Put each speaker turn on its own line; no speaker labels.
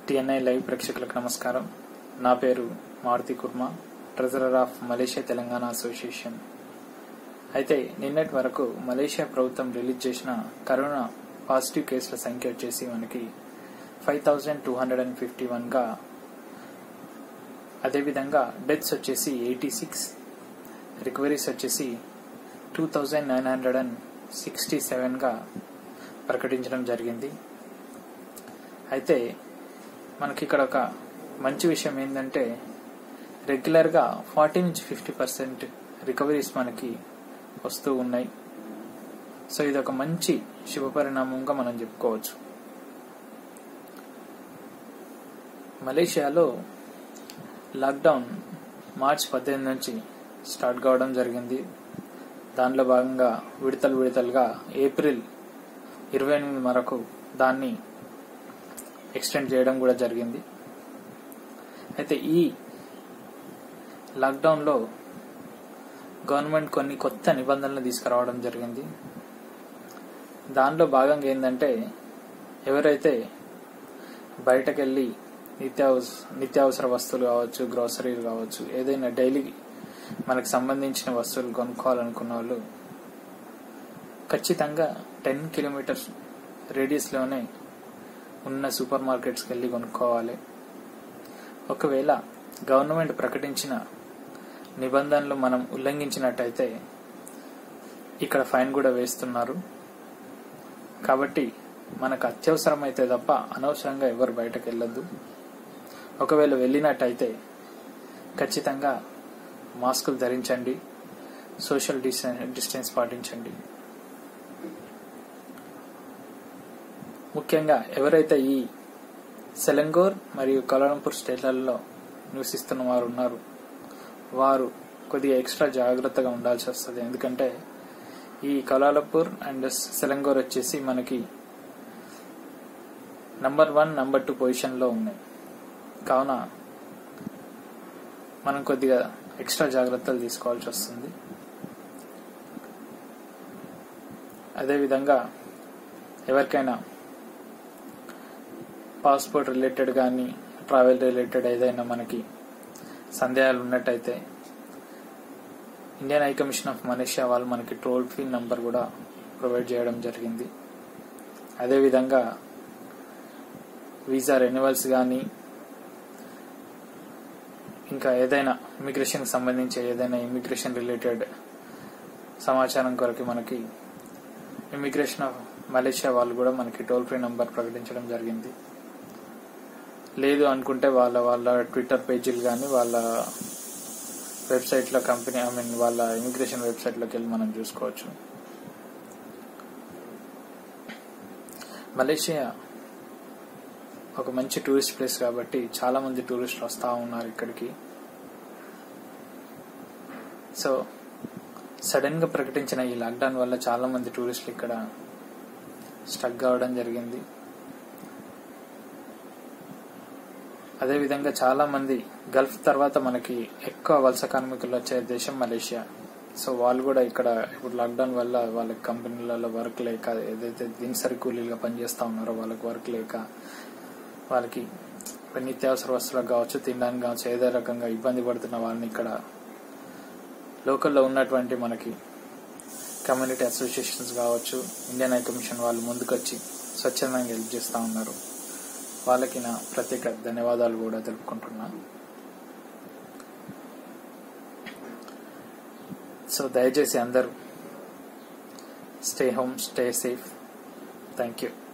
TNI live ప్రేక్షకులకు నమస్కారం నా పేరు Maruti Kurma treasurer of Malaysia Telangana association అయితే నిన్నటి వరకు మలేషియా ప్రభుత్వం రిలీజ్ చేసిన కరోనా పాజిటివ్ కేసుల సంఖ్య వచ్చేసి మనకి five thousand two hundred and fifty వన్గా అదేవిధంగా డెత్స్ వచ్చేసి ఎయిటీ సిక్స్ రికవరీస్ వచ్చేసి two thousand nine hundred and sixty సెవెన్గా ప్రకటించడం జరిగింది అయితే మనకి ఇక్కడ ఒక మంచి విషయం ఏంటంటే రెగ్యులర్గా ఫార్టీ నుంచి ఫిఫ్టీ పర్సెంట్ రికవరీస్ మనకి వస్తూ ఉన్నాయి సో ఇది ఒక మంచి శుభపరిణామంగా మనం చెప్పుకోవచ్చు మలేషియాలో లాక్డౌన్ మార్చ్ పద్దెనిమిది నుంచి స్టార్ట్ కావడం జరిగింది దానిలో భాగంగా విడతలు విడతలుగా ఏప్రిల్ ఇరవై ఎనిమిది వరకు దాన్ని ఎక్స్టెండ్ చేయడం కూడా జరిగింది అయితే ఈ లాక్డౌన్లో గవర్నమెంట్ కొన్ని కొత్త నిబంధనలు తీసుకురావడం జరిగింది దానిలో భాగంగా ఏంటంటే ఎవరైతే బయటకెళ్ళి నిత్యావస నిత్యావసర వస్తువులు కావచ్చు గ్రోసరీలు కావచ్చు ఏదైనా డైలీ మనకు సంబంధించిన వస్తువులు కొనుక్కోవాలనుకున్న వాళ్ళు ఖచ్చితంగా టెన్ కిలోమీటర్స్ రేడియస్లోనే ఉన్న సూపర్ మార్కెట్స్కి వెళ్ళి కొనుక్కోవాలి ఒకవేళ గవర్నమెంట్ ప్రకటించిన నిబంధనలు మనం ఉల్లంఘించినట్టయితే ఇక్కడ ఫైన్ కూడా వేస్తున్నారు కాబట్టి మనకు అత్యవసరమైతే తప్ప అనవసరంగా ఎవరు బయటకు వెళ్ళొద్దు ఒకవేళ వెళ్ళినట్టయితే ఖచ్చితంగా మాస్కులు ధరించండి సోషల్ డిస్టెన్స్ పాటించండి ముఖ్యంగా ఎవరైతే ఈ సెలంగోర్ మరియు కౌలాలంపూర్ స్టేట్లలో నివసిస్తున్న వారు ఉన్నారు వారు కొద్దిగా ఎక్స్ట్రా జాగ్రత్తగా ఉండాల్సి వస్తుంది ఎందుకంటే ఈ కౌలాలంపూర్ అండ్ సెలంగోర్ వచ్చేసి మనకి నంబర్ వన్ నంబర్ టూ పొజిషన్లో ఉన్నాయి కావున మనం కొద్దిగా ఎక్స్ట్రా జాగ్రత్తలు తీసుకోవాల్సి వస్తుంది అదేవిధంగా ఎవరికైనా పాస్పోర్ట్ రిలేటెడ్ కానీ ట్రావెల్ రిలేటెడ్ ఏదైనా మనకి సందేహాలు ఉన్నట్టయితే Indian high commission of Malaysia వాళ్ళు మనకి టోల్ ఫ్రీ నంబర్ కూడా ప్రొవైడ్ చేయడం జరిగింది అదేవిధంగా వీసా రెన్యువల్స్ కానీ ఇంకా ఏదైనా ఇమిగ్రేషన్కి సంబంధించి ఏదైనా ఇమిగ్రేషన్ రిలేటెడ్ సమాచారం కొరకు మనకి ఇమిగ్రేషన్ ఆఫ్ మలేషియా వాళ్ళు కూడా మనకి టోల్ ఫ్రీ నంబర్ ప్రకటించడం జరిగింది లేదు అనుకుంటే వాళ్ళ వాళ్ళ ట్విట్టర్ పేజీలు కానీ వాళ్ళ వెబ్సైట్లో కంపెనీ ఐ మీన్ వాళ్ళ ఇమిగ్రేషన్ వెబ్సైట్లోకి వెళ్ళి మనం చూసుకోవచ్చు మలేషియా ఒక మంచి టూరిస్ట్ ప్లేస్ కాబట్టి చాలా మంది టూరిస్టులు వస్తూ ఉన్నారు ఇక్కడికి సో సడన్ గా ప్రకటించిన ఈ లాక్డౌన్ వల్ల చాలా మంది టూరిస్టులు ఇక్కడ స్టక్ కావడం జరిగింది అదేవిధంగా చాలా మంది గల్ఫ్ తర్వాత మనకి ఎక్కువ వలస కార్మికులు వచ్చే దేశం మలేషియా సో వాళ్ళు కూడా ఇక్కడ ఇప్పుడు లాక్డౌన్ వల్ల వాళ్ళ కంపెనీలలో వర్క్ లేక ఏదైతే దినసరి కూలీలుగా పనిచేస్తా ఉన్నారో వాళ్ళకి వర్క్ లేక వాళ్ళకి నిత్యావసర వస్తువులకు కావచ్చు తినడానికి కావచ్చు ఏదో రకంగా ఇబ్బంది పడుతున్న వాళ్ళని ఇక్కడ లోకల్లో ఉన్నటువంటి మనకి కమ్యూనిటీ అసోసియేషన్స్ కావచ్చు ఇండియన్ హై కమిషన్ వాళ్ళు ముందుకొచ్చి స్వచ్ఛందంగా హెల్ప్ చేస్తూ ఉన్నారు వాళ్ళకి నా ప్రత్యేక ధన్యవాదాలు కూడా తెలుపుకుంటున్నా సో దయచేసి అందరూ stay home stay safe thank you